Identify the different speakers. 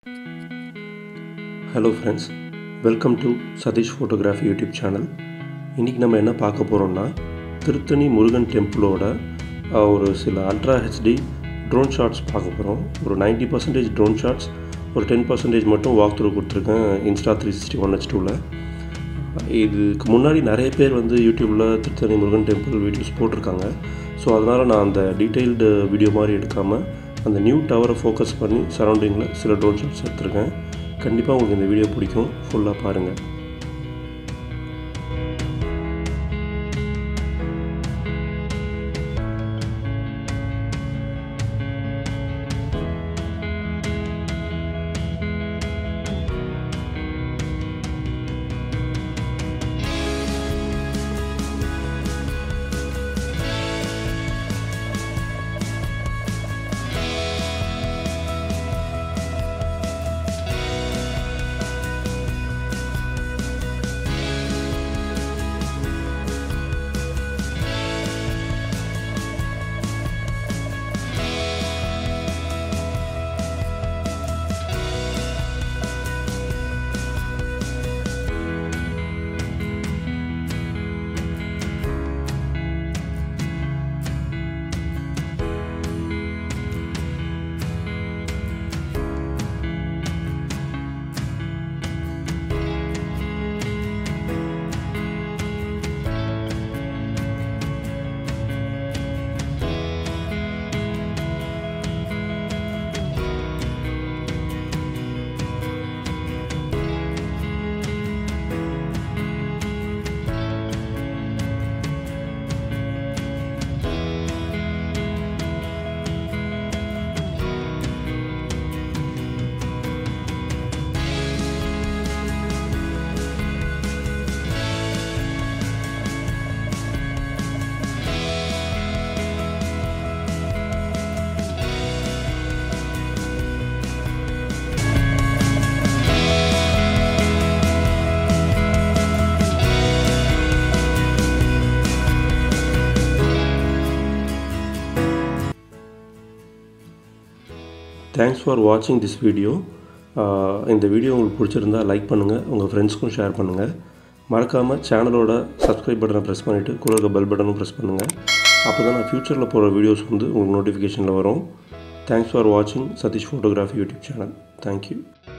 Speaker 1: hello friends welcome to Satish photography YouTube channel இன்றைக்கி நம்ம என்ன பார்க்க போகிறோம்னா திருத்தணி முருகன் டெம்பிளோட அஹ், ஒரு சில அல்ட்ரா ஹெச்டி ட்ரோன் ஷாட்ஸ் பார்க்க போகிறோம் ஒரு 90% பர்சன்டேஜ் ட்ரோன் ஷாட்ஸ் ஒரு டென் பர்சன்டேஜ் மட்டும் வாக் த்ரூ கொடுத்துருக்கேன் Insta three sixty one H டூவில் இதுக்கு முன்னாடி நிறைய பேர் வந்து யூடியூப்பில் திருத்தணி முருகன் டெம்பிள் வீடியோஸ் போட்டிருக்காங்க ஸோ அதனால் நான் அந்த டீட்டெயில்டு வீடியோ மாதிரி எடுக்காமல் அந்த நியூ டவரை ஃபோக்கஸ் பண்ணி சரௌண்டிங்கில் சில ட்ரோன் ஷாட்ஸ் எடுத்திருக்கேன் கண்டிப்பாக உங்களுக்கு இந்த வீடியோ பிடிக்கும் ஃபுல்லாக பாருங்கள் தேங்க்ஸ் ஃபார் வாட்சிங் திஸ் வீடியோ இந்த வீடியோ உங்களுக்கு பிடிச்சிருந்தா லைக் பண்ணுங்கள் உங்கள் ஃப்ரெண்ட்ஸ்க்கும் ஷேர் பண்ணுங்கள் மறக்காமல் சேனலோட சப்ஸ்கிரைப் பட்டனை ப்ரெஸ் பண்ணிவிட்டு கூட இருக்க பெல் பட்டனும் ப்ரெஸ் பண்ணுங்கள் அப்போ தான் நான் ஃப்யூச்சரில் போகிற வீடியோஸ் வந்து உங்களுக்கு நோட்டிஃபிகேஷனில் வரும் தேங்க்ஸ் ஃபார் வாட்சிங் Satish photography YouTube channel thank you